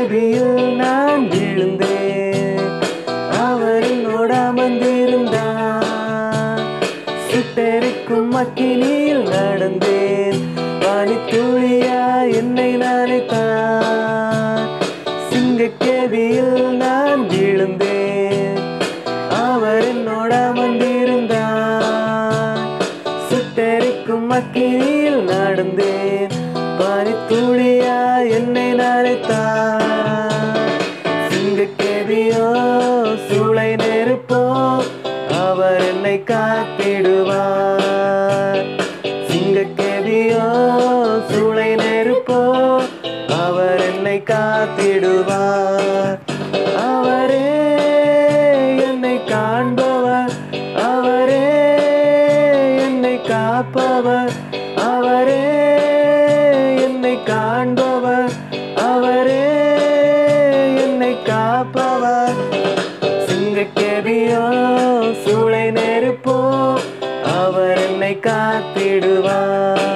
கேபியில் நான் விழுந்தேன் அவர் என்னோட அமர்ந்திருந்தார் சுட்டெரிக்கும் அக்கினியில் நடந்தேன் பனித்துளியா என்னை நினைத்தான் சிங்கக்கேபியில் நான் விழுந்தேன் அவர் என்னோட அமர்ந்திருந்தார் சுட்டெரிக்கும் அக்கினியில் நடந்தேன் பனித்துளியா என்னை நினைத்தான் சிங்கக்கேபியோ சூளை நெருப்போ அவர் என்னை காத்திடுவார் சிங்கக்கேபியோ சூளை நெருப்போ அவர் என்னை காத்திடுவார் அவரே என்னை காண்பவர் அவரே என்னை காப்பவர் அவரே என்னை காண்பவர் அவரே என்னை காப்பவர் சிங்கக்கேபியோ சூளை நெருப்போ அவர் என்னை காத்திடுவார்